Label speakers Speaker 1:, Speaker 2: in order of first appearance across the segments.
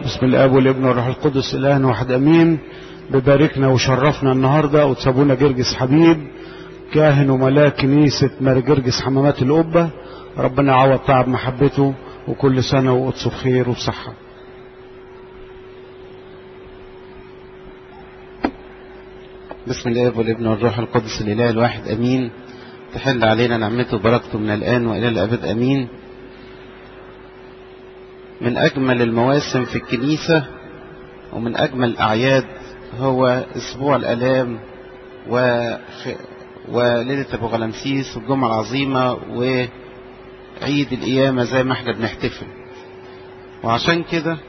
Speaker 1: بسم الاب والابن والروح القدس الان واحد امين بباركنا وشرفنا النهارده وتسابونا جرجس حبيب كاهن وملاك كنيسه ماري جرجس حمامات القبه ربنا يعوض تعب محبته وكل سنه وقدسه بخير وبصحه
Speaker 2: بسم الله والابن والروح القدس الاله الواحد امين تحل علينا نعمته وبركته من الان والى الابد امين من اجمل المواسم في الكنيسه ومن اجمل الاعياد هو اسبوع الالام وخ... وليله ابو غلمسيس والجمعه العظيمه وعيد القيامه زي ما احنا بنحتفل وعشان كده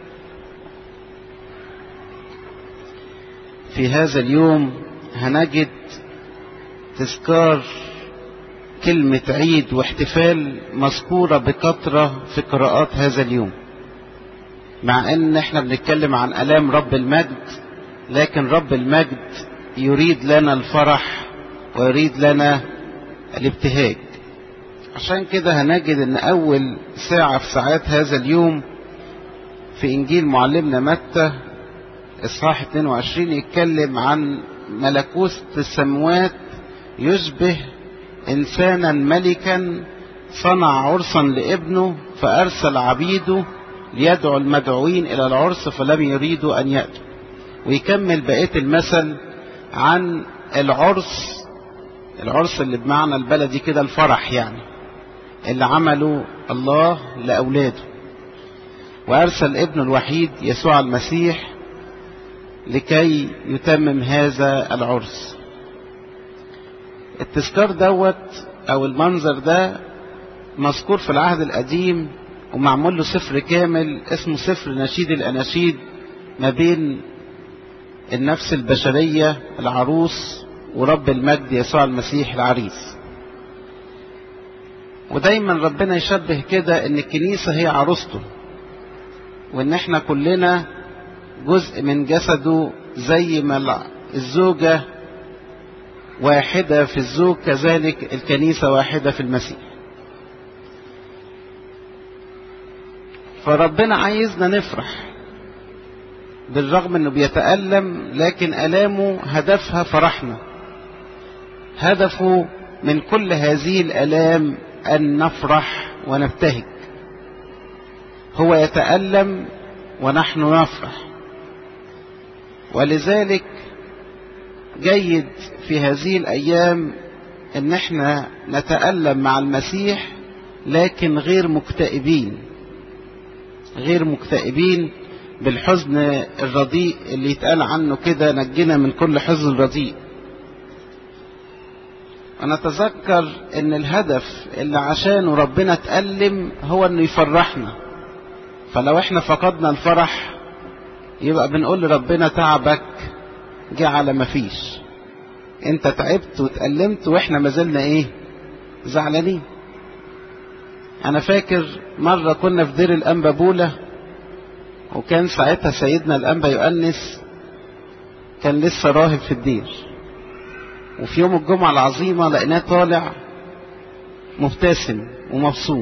Speaker 2: في هذا اليوم هنجد تذكار كلمة عيد واحتفال مذكورة بكثرة في قراءات هذا اليوم مع ان احنا بنتكلم عن الام رب المجد لكن رب المجد يريد لنا الفرح ويريد لنا الابتهاج عشان كده هنجد ان اول ساعة في ساعات هذا اليوم في انجيل معلمنا متى اصحاح 22 يتكلم عن ملكوت السموات يشبه انسانا ملكا صنع عرسا لابنه فارسل عبيده ليدعو المدعوين الى العرس فلم يريدوا ان ياتوا ويكمل بقيه المثل عن العرس العرس اللي بمعنى البلدي كده الفرح يعني اللي عمله الله لاولاده وارسل ابنه الوحيد يسوع المسيح لكي يتمم هذا العرس التذكار دوت او المنظر ده مذكور في العهد القديم ومعمول له سفر كامل اسمه سفر نشيد الاناشيد ما بين النفس البشرية العروس ورب المجد يسوع المسيح العريس ودايما ربنا يشبه كده ان الكنيسة هي عروسته وان احنا كلنا جزء من جسده زي ما الزوجة واحدة في الزوج كذلك الكنيسة واحدة في المسيح فربنا عايزنا نفرح بالرغم انه بيتألم لكن ألامه هدفها فرحنا هدفه من كل هذه الألام أن نفرح ونبتهج هو يتألم ونحن نفرح ولذلك جيد في هذه الأيام ان احنا نتألم مع المسيح لكن غير مكتئبين غير مكتئبين بالحزن الرديء اللي يتقال عنه كده نجنا من كل حزن رديء أنا أتذكر إن الهدف اللي عشانه ربنا تألم هو إنه يفرحنا فلو إحنا فقدنا الفرح يبقى بنقول لربنا تعبك جه على ما فيش انت تعبت وتألمت واحنا ما زلنا ايه زعلانين انا فاكر مرة كنا في دير الانبابولة وكان ساعتها سيدنا الانبا يؤنس كان لسه راهب في الدير وفي يوم الجمعة العظيمة لقيناه طالع مبتسم ومبسوط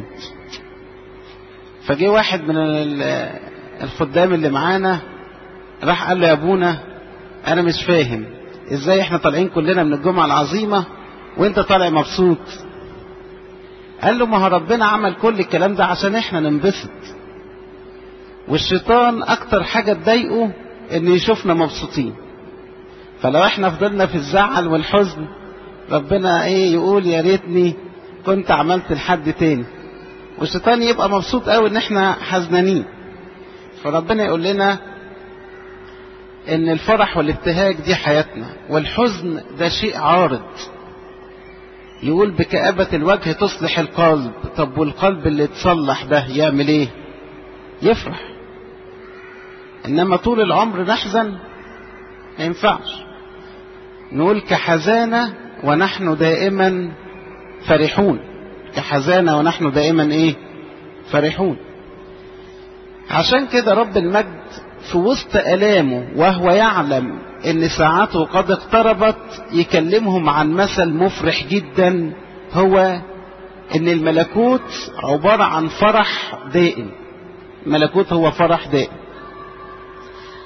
Speaker 2: فجه واحد من الخدام اللي معانا راح قال له يا ابونا انا مش فاهم ازاي احنا طالعين كلنا من الجمعة العظيمة وانت طالع مبسوط قال له ما هو ربنا عمل كل الكلام ده عشان احنا ننبسط والشيطان اكتر حاجة تضايقه ان يشوفنا مبسوطين فلو احنا فضلنا في الزعل والحزن ربنا ايه يقول يا ريتني كنت عملت لحد تاني والشيطان يبقى مبسوط قوي ان احنا حزنانين فربنا يقول لنا ان الفرح والابتهاج دي حياتنا والحزن ده شيء عارض يقول بكآبة الوجه تصلح القلب طب والقلب اللي اتصلح ده يعمل ايه يفرح انما طول العمر نحزن ما ينفعش نقول كحزانة ونحن دائما فرحون كحزانة ونحن دائما ايه فرحون عشان كده رب المجد في وسط ألامه وهو يعلم ان ساعته قد اقتربت يكلمهم عن مثل مفرح جدا هو ان الملكوت عبارة عن فرح دائم الملكوت هو فرح دائم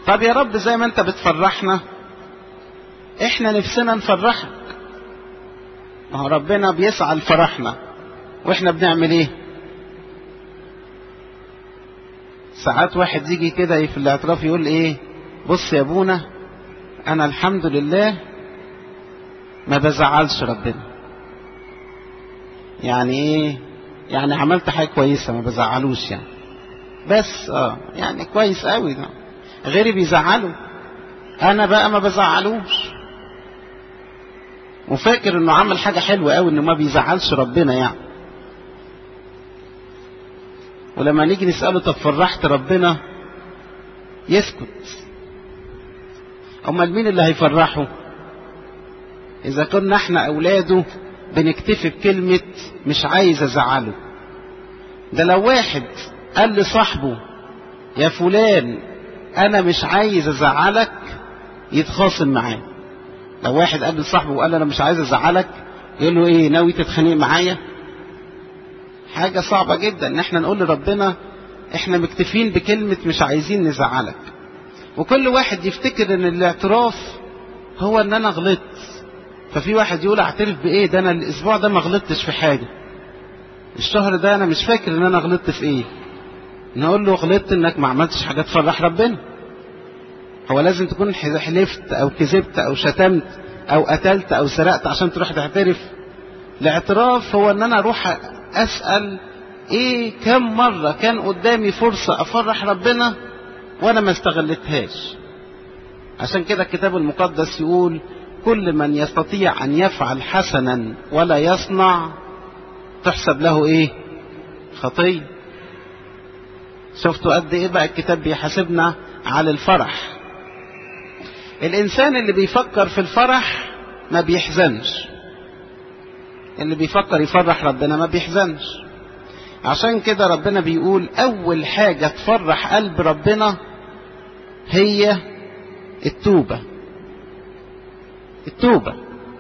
Speaker 2: طب يا رب زي ما انت بتفرحنا احنا نفسنا نفرحك ما هو ربنا بيسعى لفرحنا واحنا بنعمل ايه ساعات واحد يجي كده في الاعتراف يقول ايه بص يا ابونا انا الحمد لله ما بزعلش ربنا يعني ايه يعني عملت حاجه كويسه ما بزعلوش يعني بس اه يعني كويس قوي ده غيري بيزعلوا انا بقى ما بزعلوش وفاكر انه عمل حاجه حلوه قوي انه ما بيزعلش ربنا يعني ولما نيجي نساله طب فرحت ربنا يسكت امال مين اللي هيفرحه اذا كنا احنا اولاده بنكتفي بكلمه مش عايز ازعله ده لو واحد قال لصاحبه يا فلان انا مش عايز ازعلك يتخاصم معاه لو واحد قال لصاحبه وقال انا مش عايز ازعلك يقول له ايه ناوي تتخانق معايا حاجة صعبة جدا ان احنا نقول لربنا احنا مكتفين بكلمة مش عايزين نزعلك وكل واحد يفتكر ان الاعتراف هو ان انا غلطت ففي واحد يقول اعترف بايه ده انا الاسبوع ده ما غلطتش في حاجة الشهر ده انا مش فاكر ان انا غلطت في ايه نقول له غلطت انك ما عملتش حاجة تفرح ربنا هو لازم تكون حلفت او كذبت او شتمت او قتلت او سرقت عشان تروح تعترف الاعتراف هو ان انا اروح اسال ايه كم مره كان قدامي فرصه افرح ربنا وانا ما استغلتهاش عشان كده الكتاب المقدس يقول كل من يستطيع ان يفعل حسنا ولا يصنع تحسب له ايه خطيه شفتوا قد ايه بقى الكتاب بيحاسبنا على الفرح الانسان اللي بيفكر في الفرح ما بيحزنش اللي بيفكر يفرح ربنا ما بيحزنش عشان كده ربنا بيقول اول حاجة تفرح قلب ربنا هي التوبة التوبة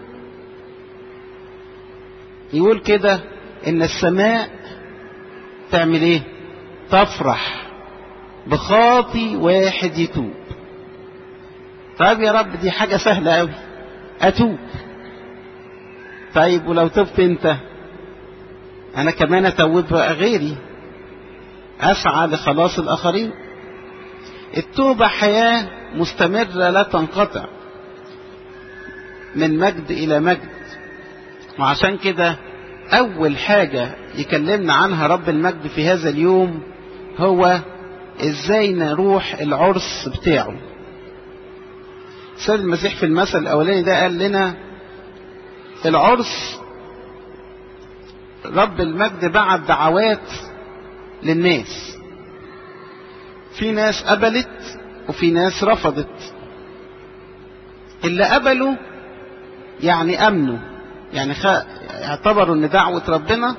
Speaker 2: يقول كده ان السماء تعمل ايه تفرح بخاطي واحد يتوب طيب يا رب دي حاجة سهلة قوي اتوب طيب ولو تبت انت انا كمان اتوب بقى غيري اسعى لخلاص الاخرين التوبة حياة مستمرة لا تنقطع من مجد الى مجد وعشان كده اول حاجة يكلمنا عنها رب المجد في هذا اليوم هو ازاي نروح العرس بتاعه سيد المسيح في المثل الاولاني ده قال لنا العرس رب المجد بعت دعوات للناس في ناس قبلت وفي ناس رفضت اللي قبلوا يعني امنوا يعني خ... اعتبروا ان دعوة ربنا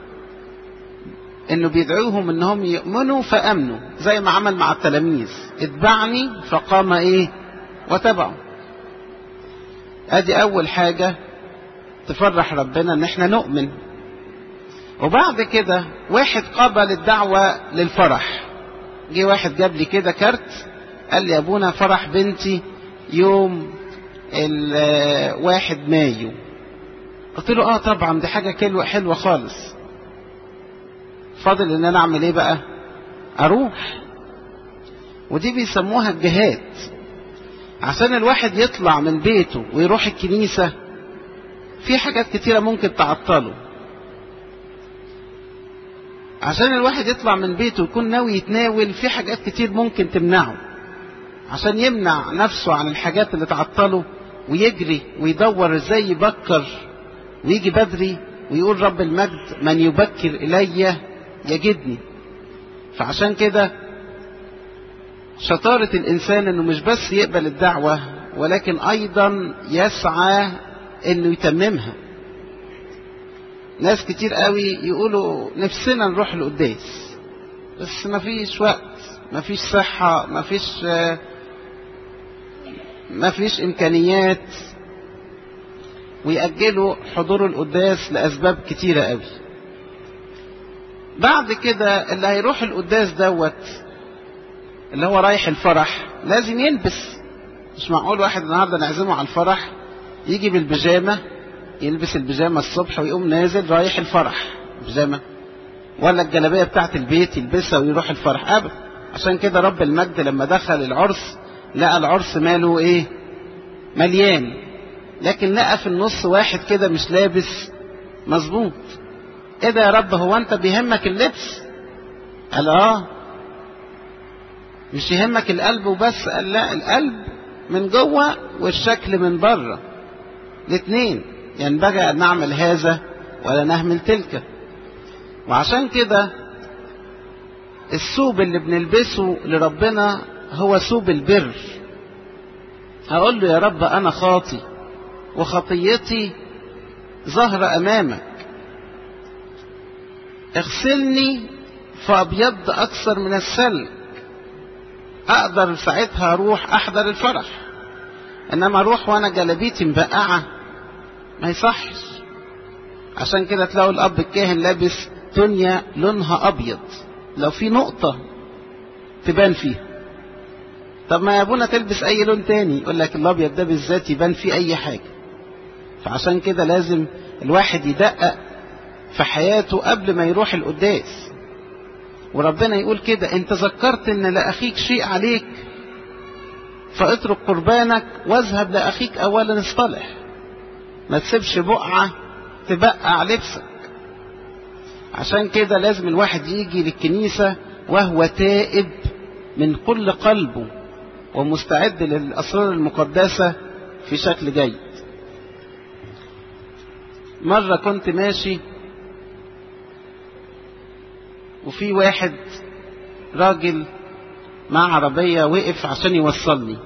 Speaker 2: انه بيدعوهم انهم يؤمنوا فامنوا زي ما عمل مع التلاميذ اتبعني فقام ايه وتبعوا ادي اول حاجة تفرح ربنا ان احنا نؤمن وبعد كده واحد قبل الدعوة للفرح جه واحد جاب لي كده كارت قال لي ابونا فرح بنتي يوم الواحد مايو قلت له اه طبعا دي حاجة حلوة حلوة خالص فاضل ان انا اعمل ايه بقى اروح ودي بيسموها الجهاد عشان الواحد يطلع من بيته ويروح الكنيسة في حاجات كتيرة ممكن تعطله عشان الواحد يطلع من بيته ويكون ناوي يتناول في حاجات كتير ممكن تمنعه عشان يمنع نفسه عن الحاجات اللي تعطله ويجري ويدور ازاي يبكر ويجي بدري ويقول رب المجد من يبكر الي يجدني فعشان كده شطارة الإنسان إنه مش بس يقبل الدعوة ولكن أيضا يسعى إنه يتممها. ناس كتير قوي يقولوا نفسنا نروح القداس بس مفيش وقت مفيش صحة مفيش مفيش إمكانيات ويأجلوا حضور القداس لأسباب كتيرة قوي. بعد كده اللي هيروح القداس دوت اللي هو رايح الفرح لازم يلبس مش معقول واحد النهارده نعزمه على الفرح يجي بالبيجامه يلبس البيجامه الصبح ويقوم نازل رايح الفرح بيجامه ولا الجلابيه بتاعت البيت يلبسها ويروح الفرح ابدا عشان كده رب المجد لما دخل العرس لقى العرس ماله ايه مليان لكن لقى في النص واحد كده مش لابس مظبوط ايه ده يا رب هو انت بيهمك اللبس قال اه مش يهمك القلب وبس قال لا القلب من جوه والشكل من بره الاثنين ينبغي ان نعمل هذا ولا نهمل تلك وعشان كده الثوب اللي بنلبسه لربنا هو ثوب البر هقول له يا رب انا خاطي وخطيتي ظهر امامك اغسلني فابيض اكثر من السلك اقدر ساعتها اروح احضر الفرح انما اروح وانا جلابيتي مبقعه ما يصحش عشان كده تلاقوا الاب الكاهن لابس دنيا لونها ابيض لو في نقطه تبان فيها طب ما يا ابونا تلبس اي لون تاني يقول لك الابيض ده بالذات يبان فيه اي حاجه فعشان كده لازم الواحد يدقق في حياته قبل ما يروح القداس وربنا يقول كده انت ذكرت ان لاخيك شيء عليك فاترك قربانك واذهب لاخيك اولا اصطلح ما تسيبش بقعه تبقع لبسك عشان كده لازم الواحد يجي للكنيسه وهو تائب من كل قلبه ومستعد للاسرار المقدسه في شكل جيد مره كنت ماشي وفي واحد راجل مع عربية وقف عشان يوصلني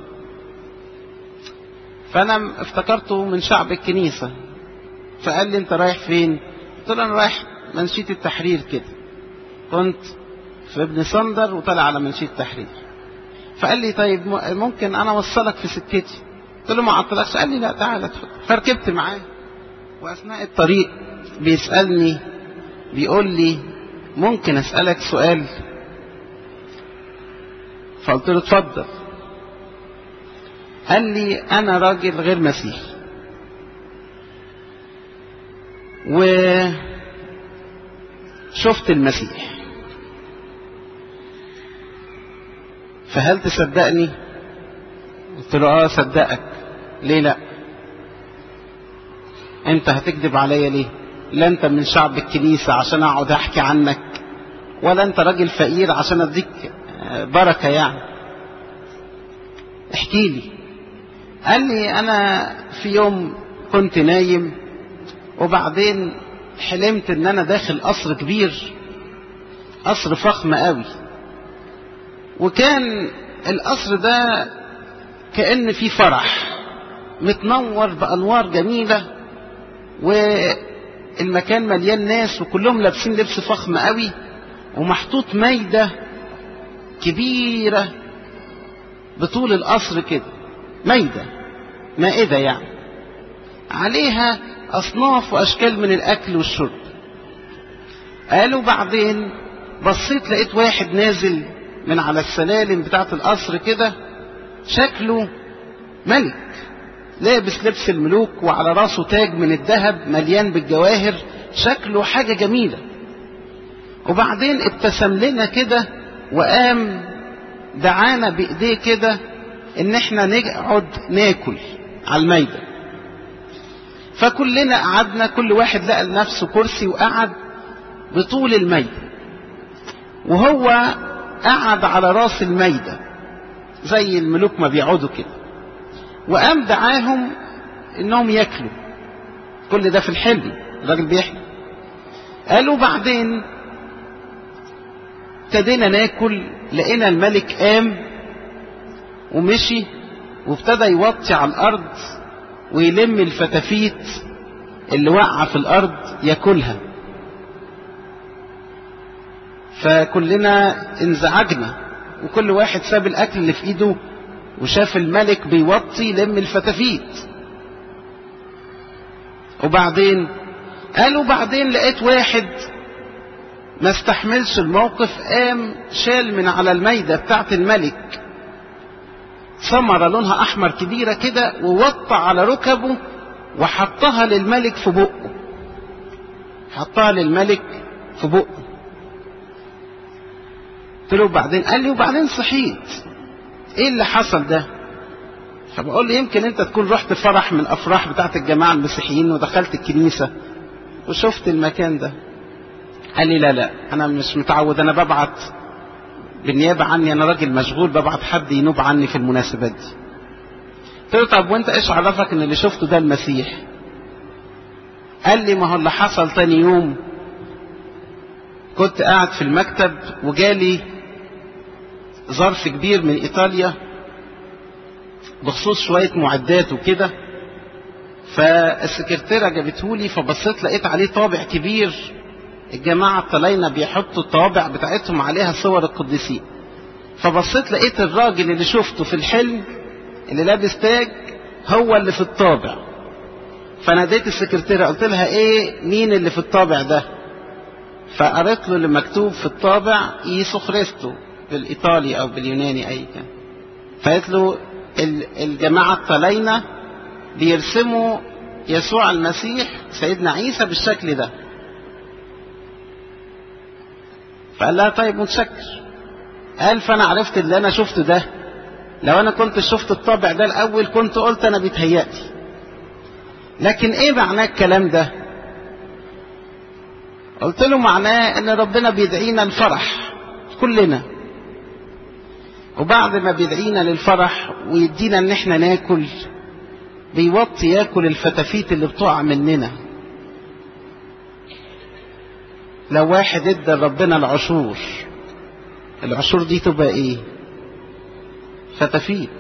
Speaker 2: فأنا افتكرته من شعب الكنيسة فقال لي أنت رايح فين؟ قلت له أنا رايح منشية التحرير كده كنت في ابن صندر وطلع على منشية التحرير فقال لي طيب ممكن أنا أوصلك في سكتي قلت له ما عطلكش قال لي لا تعالى ادخل فركبت معاه وأثناء الطريق بيسألني بيقول لي ممكن أسألك سؤال فقلت له اتفضل قال لي أنا راجل غير مسيحي وشفت المسيح فهل تصدقني قلت له اه صدقك ليه لا انت هتكذب عليا ليه لا انت من شعب الكنيسة عشان اقعد احكي عنك ولا انت راجل فقير عشان اديك بركة يعني احكي لي قال لي انا في يوم كنت نايم وبعدين حلمت ان انا داخل قصر كبير قصر فخم قوي وكان القصر ده كأن فيه فرح متنور بأنوار جميلة والمكان مليان ناس وكلهم لابسين لبس فخم قوي ومحطوط مايدة كبيرة بطول القصر كده مايدة مائدة يعني عليها أصناف وأشكال من الأكل والشرب قالوا بعدين بصيت لقيت واحد نازل من على السلالم بتاعة القصر كده شكله ملك لابس لبس الملوك وعلى راسه تاج من الذهب مليان بالجواهر شكله حاجة جميلة وبعدين ابتسم لنا كده وقام دعانا بايديه كده ان احنا نقعد ناكل على الميدة فكلنا قعدنا كل واحد لقى لنفسه كرسي وقعد بطول الميدة وهو قعد على راس الميدة زي الملوك ما بيقعدوا كده وقام دعاهم انهم ياكلوا كل ده في الحلم الراجل بيحلم قالوا بعدين ابتدينا ناكل لقينا الملك قام ومشي وابتدى يوطي على الارض ويلم الفتافيت اللي وقع في الارض ياكلها فكلنا انزعجنا وكل واحد ساب الاكل اللي في ايده وشاف الملك بيوطي لم الفتافيت وبعدين قالوا بعدين لقيت واحد ما استحملش الموقف قام شال من على الميدة بتاعت الملك ثمرة لونها أحمر كبيرة كده ووطى على ركبه وحطها للملك في بقه حطها للملك في بقه قلت له بعدين قال لي وبعدين صحيت ايه اللي حصل ده فبقول له يمكن انت تكون رحت فرح من الافراح بتاعت الجماعه المسيحيين ودخلت الكنيسه وشفت المكان ده قال لي لا لا انا مش متعود انا ببعت بالنيابه عني انا راجل مشغول ببعت حد ينوب عني في المناسبات دي قلت له طب وانت ايش عرفك ان اللي شفته ده المسيح قال لي ما هو اللي حصل تاني يوم كنت قاعد في المكتب وجالي ظرف كبير من ايطاليا بخصوص شوية معدات وكده فالسكرتيرة جابتهولي فبصيت لقيت عليه طابع كبير الجماعة الطلاينة بيحطوا الطوابع بتاعتهم عليها صور القديسين فبصيت لقيت الراجل اللي شفته في الحلم اللي لابس تاج هو اللي في الطابع فناديت السكرتيرة قلت لها ايه مين اللي في الطابع ده فقريت له اللي مكتوب في الطابع ايسو خريستو بالايطالي او باليوناني اي كان فقالت له الجماعة الطلاينة بيرسموا يسوع المسيح سيدنا عيسى بالشكل ده فقال لها طيب متشكر قال فانا عرفت اللي انا شفته ده لو انا كنت شفت الطابع ده الاول كنت قلت انا بيتهيألي لكن ايه معناه الكلام ده قلت له معناه ان ربنا بيدعينا الفرح كلنا وبعد ما بيدعينا للفرح ويدينا ان احنا ناكل بيوطي ياكل الفتافيت اللي بتقع مننا لو واحد ادى ربنا العشور العشور دي تبقى ايه فتافيت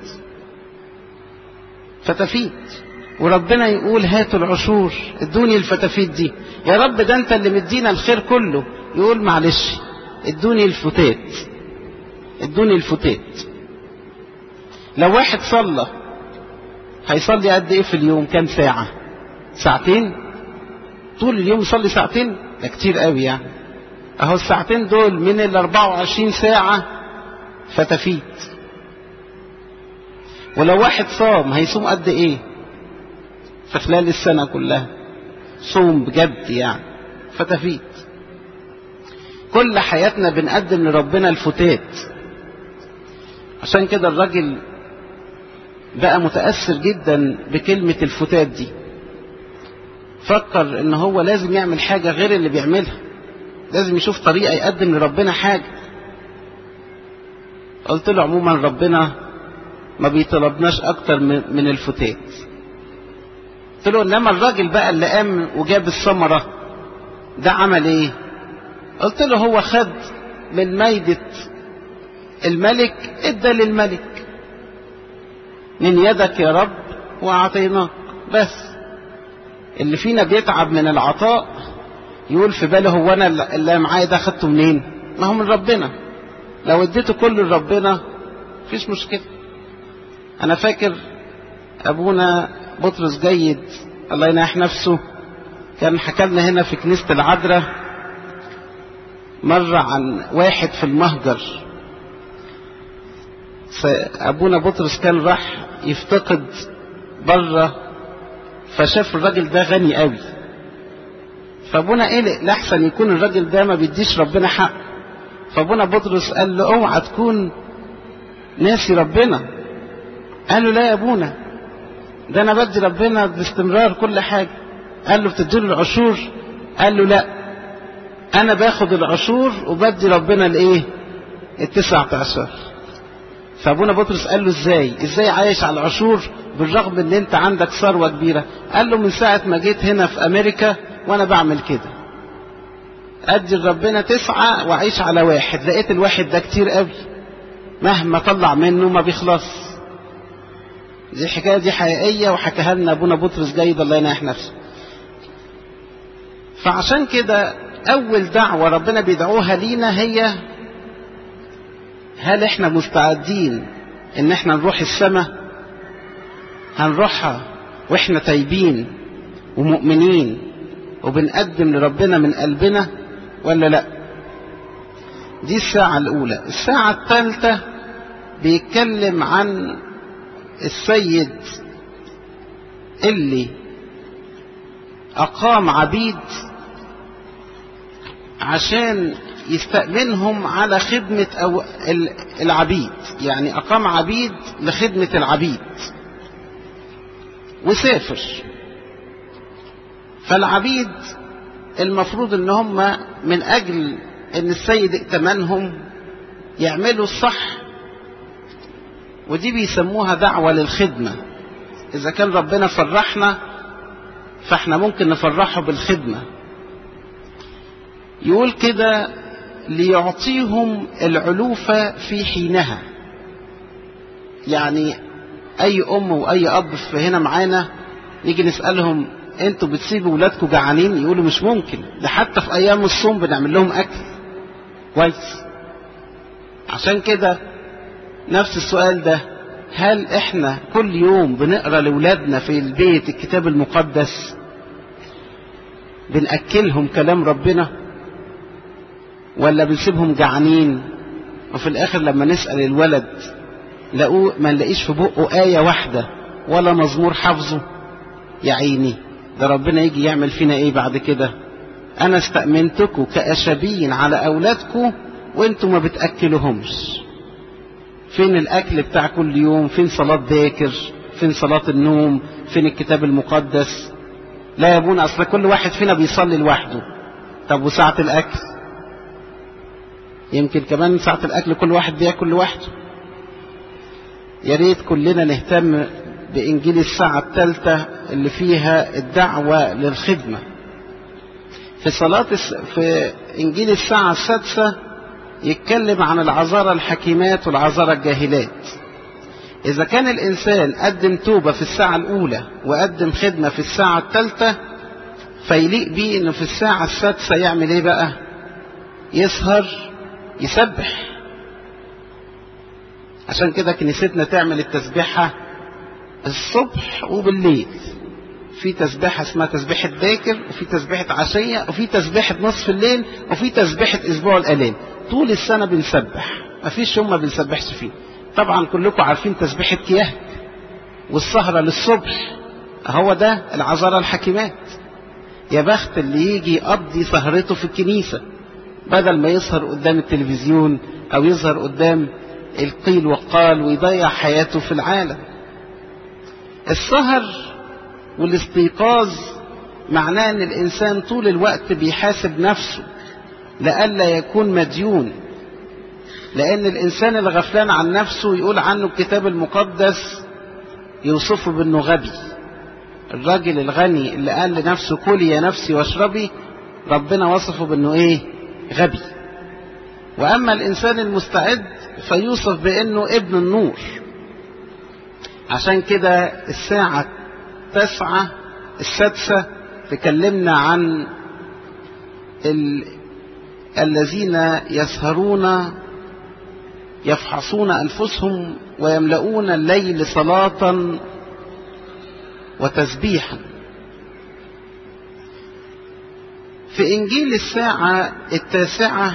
Speaker 2: فتافيت وربنا يقول هاتوا العشور ادوني الفتافيت دي يا رب ده انت اللي مدينا الخير كله يقول معلش ادوني الفتات ادوني الفتات لو واحد صلى هيصلي قد ايه في اليوم كام ساعة ساعتين طول اليوم يصلي ساعتين ده كتير قوي يعني اهو الساعتين دول من ال 24 ساعة فتفيت ولو واحد صام هيصوم قد ايه في خلال السنة كلها صوم بجد يعني فتفيت كل حياتنا بنقدم لربنا الفتات عشان كده الراجل بقى متأثر جدا بكلمة الفتات دي فكر ان هو لازم يعمل حاجة غير اللي بيعملها لازم يشوف طريقة يقدم لربنا حاجة قلت له عموما ربنا ما بيطلبناش اكتر من الفتات قلت له انما الراجل بقى اللي قام وجاب الثمرة ده عمل ايه قلت له هو خد من ميدة الملك ادى للملك من يدك يا رب واعطيناك بس اللي فينا بيتعب من العطاء يقول في باله هو انا اللي معايا ده خدته منين ما هو من ربنا لو اديته كله لربنا مفيش مشكله انا فاكر ابونا بطرس جيد الله يناح نفسه كان حكى لنا هنا في كنيسه العذراء مره عن واحد في المهجر ابونا بطرس كان راح يفتقد بره فشاف الراجل ده غني قوي فابونا قلق لحسن يكون الراجل ده ما بيديش ربنا حق فابونا بطرس قال له اوعى تكون ناسي ربنا قال له لا يا ابونا ده انا بدي ربنا باستمرار كل حاجه قال له بتديله العشور قال له لا انا باخد العشور وبدي ربنا الايه التسعة عشر فابونا بطرس قال له ازاي ازاي عايش على العشور بالرغم ان انت عندك ثروه كبيره قال له من ساعه ما جيت هنا في امريكا وانا بعمل كده ادي لربنا تسعة واعيش على واحد لقيت الواحد ده كتير قوي مهما طلع منه ما بيخلص دي الحكايه دي حقيقيه وحكاها لنا ابونا بطرس جيد الله يناح نفسه فعشان كده اول دعوه ربنا بيدعوها لينا هي هل احنا مستعدين ان احنا نروح السماء هنروحها واحنا تايبين ومؤمنين وبنقدم لربنا من قلبنا ولا لا دي الساعة الأولى الساعة الثالثة بيتكلم عن السيد اللي أقام عبيد عشان يستأمنهم على خدمة أو العبيد يعني أقام عبيد لخدمة العبيد وسافر فالعبيد المفروض ان هم من اجل ان السيد ائتمنهم يعملوا الصح ودي بيسموها دعوة للخدمة اذا كان ربنا فرحنا فاحنا ممكن نفرحه بالخدمة يقول كده ليعطيهم العلوفة في حينها يعني اي ام واي اب في هنا معانا نيجي نسألهم انتوا بتسيبوا ولادكم جعانين يقولوا مش ممكن ده حتى في ايام الصوم بنعمل لهم اكل كويس عشان كده نفس السؤال ده هل احنا كل يوم بنقرا لاولادنا في البيت الكتاب المقدس بنأكلهم كلام ربنا ولا بنسيبهم جعانين وفي الاخر لما نسأل الولد لقوه ما نلاقيش في بقه آية واحدة ولا مزمور حافظه يا عيني ده ربنا يجي يعمل فينا ايه بعد كده انا استأمنتكم كأشابين على اولادكم وانتوا ما بتأكلوهمش فين الاكل بتاع كل يوم فين صلاة باكر فين صلاة النوم فين الكتاب المقدس لا يا ابونا اصل كل واحد فينا بيصلي لوحده طب وساعة الاكل يمكن كمان ساعة الاكل كل واحد بياكل لوحده يا ريت كلنا نهتم بإنجيل الساعة الثالثة اللي فيها الدعوة للخدمة في صلاة في إنجيل الساعة السادسة يتكلم عن العذارى الحكيمات والعذارى الجاهلات إذا كان الإنسان قدم توبة في الساعة الأولى وقدم خدمة في الساعة الثالثة فيليق بيه إنه في الساعة السادسة يعمل إيه بقى؟ يسهر يسبح عشان كده كنيستنا تعمل التسبيحة الصبح وبالليل في تسبيحة اسمها تسبيحة باكر وفي تسبيحة عشية وفي تسبيحة نصف الليل وفي تسبيحة أسبوع الآلام طول السنة بنسبح مفيش يوم ما بنسبحش فيه طبعا كلكم عارفين تسبيحة كياه والسهرة للصبح هو ده العذارى الحكيمات يا بخت اللي يجي يقضي سهرته في الكنيسة بدل ما يسهر قدام التلفزيون أو يظهر قدام القيل والقال ويضيع حياته في العالم السهر والاستيقاظ معناه ان الانسان طول الوقت بيحاسب نفسه لئلا يكون مديون لان الانسان الغفلان عن نفسه يقول عنه الكتاب المقدس يوصفه بانه غبي الراجل الغني اللي قال لنفسه كلي يا نفسي واشربي ربنا وصفه بانه ايه غبي واما الانسان المستعد فيوصف بانه ابن النور عشان كده الساعة تسعة السادسة تكلمنا عن ال... الذين يسهرون يفحصون أنفسهم ويملؤون الليل صلاة وتسبيحا في إنجيل الساعة التاسعة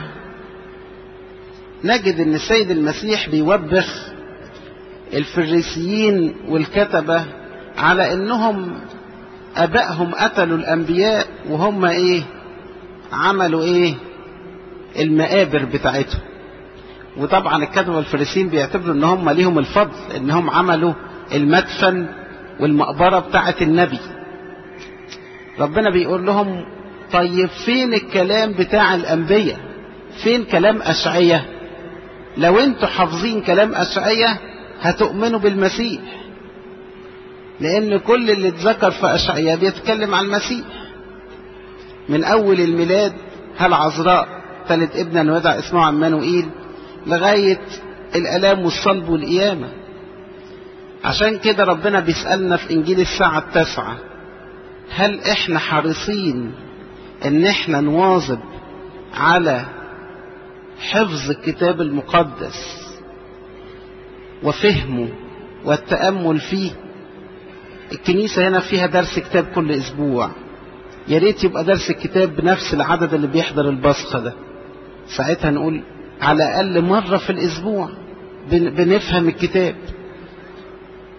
Speaker 2: نجد أن السيد المسيح بيوبخ الفريسيين والكتبة على أنهم أبائهم قتلوا الأنبياء وهم إيه عملوا إيه المقابر بتاعتهم وطبعا الكتبة والفريسيين بيعتبروا ان هم ليهم الفضل انهم عملوا المدفن والمقبرة بتاعة النبي ربنا بيقول لهم طيب فين الكلام بتاع الأنبياء فين كلام أشعية لو انتوا حافظين كلام أشعية هتؤمنوا بالمسيح لأن كل اللي اتذكر في أشعية بيتكلم عن المسيح من أول الميلاد هل عذراء ثالث ابنا ودع اسمه عمانوئيل لغاية الألام والصلب والقيامة عشان كده ربنا بيسألنا في إنجيل الساعة التاسعة هل إحنا حريصين إن إحنا نواظب على حفظ الكتاب المقدس وفهمه والتأمل فيه الكنيسة هنا فيها درس كتاب كل أسبوع يا ريت يبقى درس الكتاب بنفس العدد اللي بيحضر البصخة ده ساعتها نقول على الأقل مرة في الأسبوع بنفهم الكتاب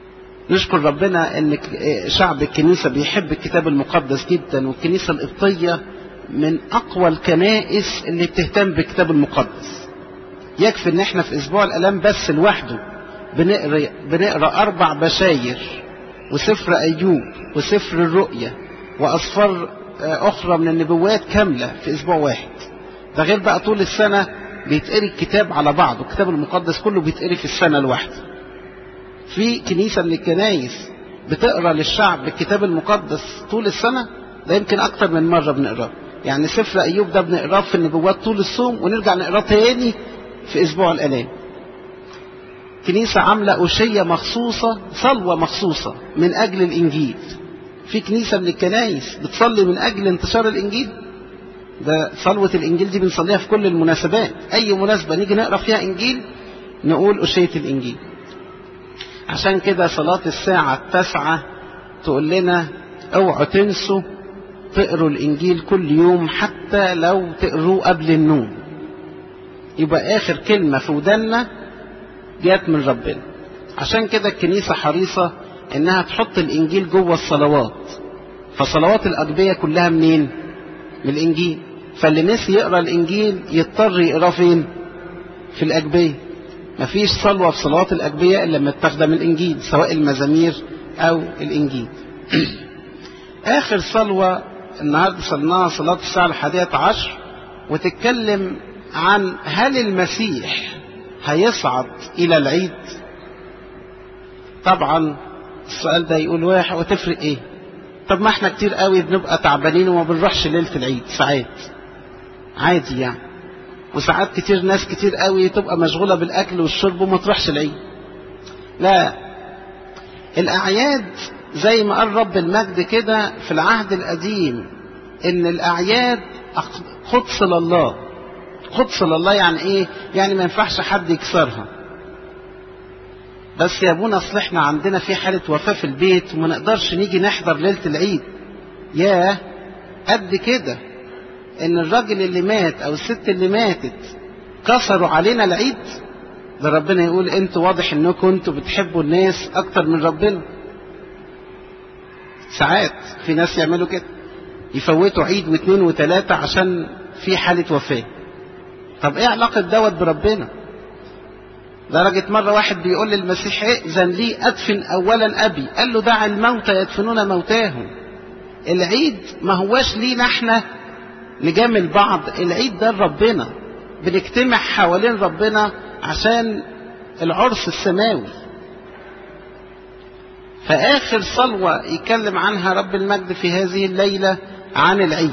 Speaker 2: نشكر ربنا ان شعب الكنيسة بيحب الكتاب المقدس جدا والكنيسة القبطية من اقوى الكنائس اللي بتهتم بالكتاب المقدس يكفي ان احنا في اسبوع الالام بس لوحده بنقرا بنقرا اربع بشاير وسفر ايوب وسفر الرؤيا واصفار اخرى من النبوات كامله في اسبوع واحد ده غير بقى طول السنه بيتقري الكتاب على بعضه الكتاب المقدس كله بيتقري في السنه الواحده في كنيسه من الكنايس بتقرا للشعب الكتاب المقدس طول السنه ده يمكن اكتر من مره بنقراه يعني سفر ايوب ده بنقراه في النبوات طول الصوم ونرجع نقراه تاني في اسبوع الالام كنيسة عاملة أوشية مخصوصة صلوة مخصوصة من أجل الإنجيل في كنيسة من الكنايس بتصلي من أجل انتشار الإنجيل ده صلوة الإنجيل دي بنصليها في كل المناسبات أي مناسبة نيجي نقرأ فيها إنجيل نقول أوشية الإنجيل عشان كده صلاة الساعة التاسعة تقول لنا اوعوا تنسوا تقروا الإنجيل كل يوم حتى لو تقروه قبل النوم يبقى آخر كلمة في ودنا جات من ربنا عشان كده الكنيسة حريصة انها تحط الانجيل جوه الصلوات فصلوات الاجبية كلها منين من الانجيل فاللي نسي يقرا الانجيل يضطر يقراه فين في الاجبية مفيش صلوة في صلوات الاجبية الا لما تستخدم الانجيل سواء المزامير او الانجيل اخر صلوة النهاردة صلناها صلاة الساعة الحادية عشر وتتكلم عن هل المسيح هيصعد إلى العيد طبعا السؤال ده يقول واحد وتفرق ايه طب ما احنا كتير قوي بنبقى تعبانين وما بنروحش ليلة العيد ساعات عادي يعني وساعات كتير ناس كتير قوي تبقى مشغولة بالأكل والشرب وما تروحش العيد لا الأعياد زي ما قال رب المجد كده في العهد القديم إن الأعياد قدس لله قدس لله يعني ايه يعني ما ينفعش حد يكسرها بس يا ابونا اصل احنا عندنا في حاله وفاه في البيت وما نقدرش نيجي نحضر ليله العيد ياه قد كده ان الراجل اللي مات او الست اللي ماتت كسروا علينا العيد ده ربنا يقول انتوا واضح انكم انتوا بتحبوا الناس اكتر من ربنا ساعات في ناس يعملوا كده يفوتوا عيد واثنين وثلاثة عشان في حالة وفاة طب ايه علاقة دوت بربنا درجة مرة واحد بيقول للمسيح ائذن لي ادفن اولا ابي قال له دع الموتى يدفنون موتاهم العيد ما هواش لينا احنا نجامل بعض العيد ده ربنا بنجتمع حوالين ربنا عشان العرس السماوي فآخر صلوة يتكلم عنها رب المجد في هذه الليلة عن العيد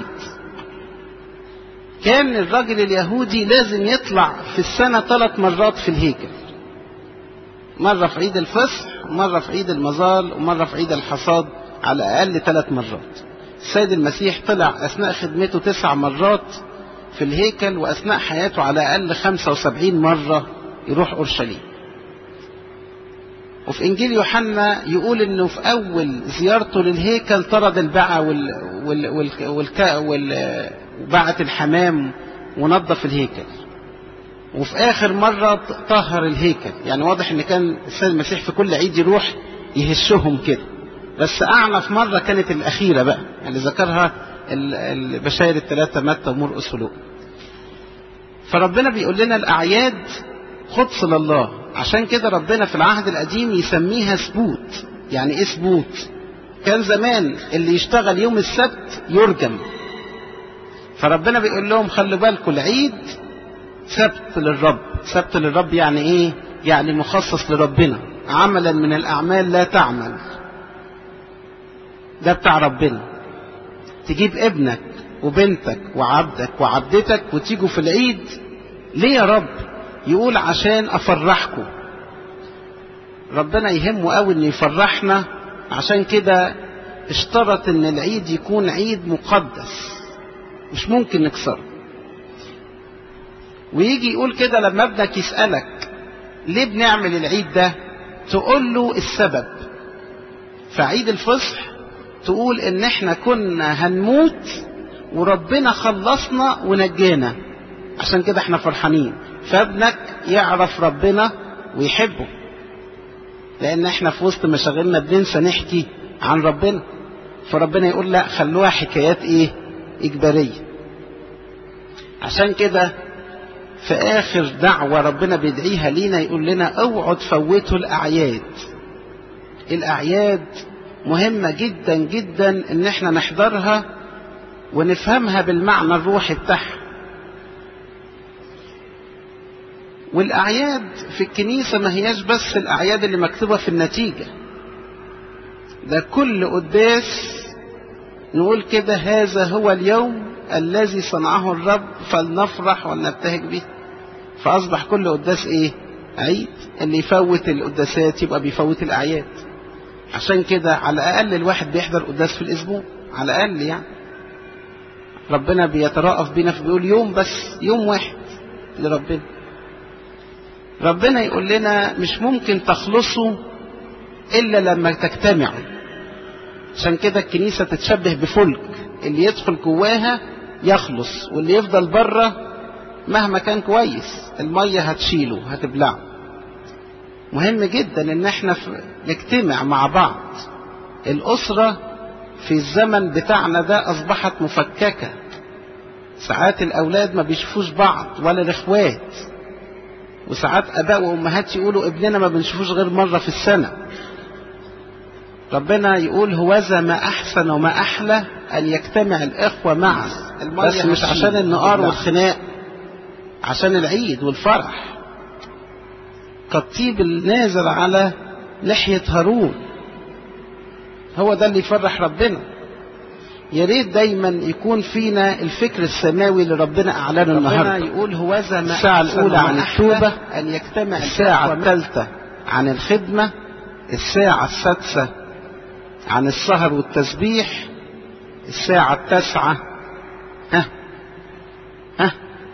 Speaker 2: كان الراجل اليهودي لازم يطلع في السنة ثلاث مرات في الهيكل مرة في عيد الفصح ومرة في عيد المظال ومرة في عيد الحصاد على الأقل ثلاث مرات السيد المسيح طلع أثناء خدمته تسع مرات في الهيكل وأثناء حياته على الأقل خمسة وسبعين مرة يروح أورشليم وفي إنجيل يوحنا يقول إنه في أول زيارته للهيكل طرد الباعة وال... وال... وال... والك... وال... وباعة الحمام ونظف الهيكل وفي آخر مرة طهر الهيكل يعني واضح إن كان السيد المسيح في كل عيد يروح يهشهم كده بس أعنف مرة كانت الأخيرة بقى اللي ذكرها البشاير الثلاثة متى ومرقس ولوقا فربنا بيقول لنا الأعياد قدس لله عشان كده ربنا في العهد القديم يسميها سبوت يعني ايه سبوت كان زمان اللي يشتغل يوم السبت يرجم فربنا بيقول لهم خلوا بالكم العيد سبت للرب سبت للرب يعني ايه يعني مخصص لربنا عملا من الاعمال لا تعمل ده بتاع ربنا تجيب ابنك وبنتك وعبدك وعبدتك وتيجوا في العيد ليه يا رب يقول عشان افرحكم ربنا يهمه قوي ان يفرحنا عشان كده اشترط ان العيد يكون عيد مقدس مش ممكن نكسره ويجي يقول كده لما ابنك يسألك ليه بنعمل العيد ده تقول له السبب فعيد الفصح تقول ان احنا كنا هنموت وربنا خلصنا ونجانا عشان كده احنا فرحانين فابنك يعرف ربنا ويحبه لان احنا في وسط مشاغلنا بننسى نحكي عن ربنا فربنا يقول لا خلوها حكايات ايه اجباريه عشان كده في اخر دعوه ربنا بيدعيها لينا يقول لنا اوعوا تفوتوا الاعياد الاعياد مهمه جدا جدا ان احنا نحضرها ونفهمها بالمعنى الروحي بتاعها والاعياد في الكنيسه ما هياش بس الاعياد اللي مكتوبه في النتيجه ده كل قداس نقول كده هذا هو اليوم الذي صنعه الرب فلنفرح ولنبتهج به فأصبح كل قداس إيه عيد اللي يفوت القداسات يبقى بيفوت الأعياد عشان كده على الأقل الواحد بيحضر قداس في الأسبوع على الأقل يعني ربنا بيترأف بينا فبيقول يوم بس يوم واحد لربنا ربنا يقول لنا مش ممكن تخلصوا إلا لما تجتمعوا عشان كده الكنيسة تتشبه بفلك اللي يدخل جواها يخلص واللي يفضل بره مهما كان كويس المية هتشيله هتبلعه مهم جدا ان احنا نجتمع مع بعض الأسرة في الزمن بتاعنا ده أصبحت مفككة ساعات الأولاد ما بيشوفوش بعض ولا الإخوات وساعات آباء وأمهات يقولوا ابننا ما بنشوفوش غير مرة في السنة ربنا يقول هوذا ما أحسن وما أحلى أن يجتمع الإخوة معا بس مش عشان النقار والخناق عشان العيد والفرح كالطيب النازل على لحية هارون هو ده اللي يفرح ربنا يا ريت دايما يكون فينا الفكر السماوي اللي ربنا اعلنه النهارده
Speaker 1: يقول هوذا ما
Speaker 2: الساعة الأولى عن التوبة
Speaker 1: أن يجتمع
Speaker 2: الساعة الثالثة عن الخدمة الساعة السادسة عن السهر والتسبيح الساعة التاسعة ها ها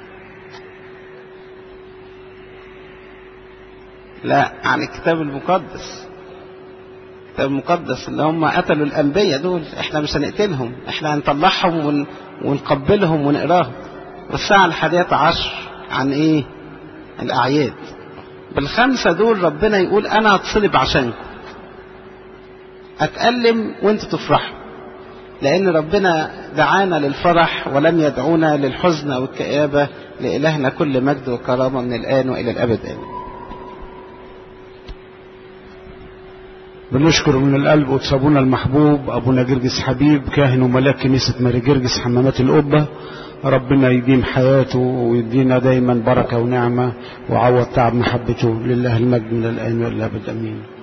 Speaker 2: لا عن الكتاب المقدس الكتاب المقدس اللي هم قتلوا الأنبياء دول احنا مش هنقتلهم احنا هنطلعهم ون... ونقبلهم ونقراهم والساعة الحادية عشر عن ايه الأعياد بالخمسة دول ربنا يقول أنا هتصلب عشانكم أتألم وانتوا تفرحوا لأن ربنا دعانا للفرح ولم يدعونا للحزن أو الكآبة لإلهنا كل مجد وكرامة من الآن وإلى الأبد آمين
Speaker 1: بنشكر من القلب وتصابونا المحبوب أبونا جرجس حبيب كاهن وملاك كنيسة ماري جرجس حمامات القبة ربنا يديم حياته ويدينا دايما بركة ونعمة وعوض تعب محبته لله المجد من الآن والأبد أمين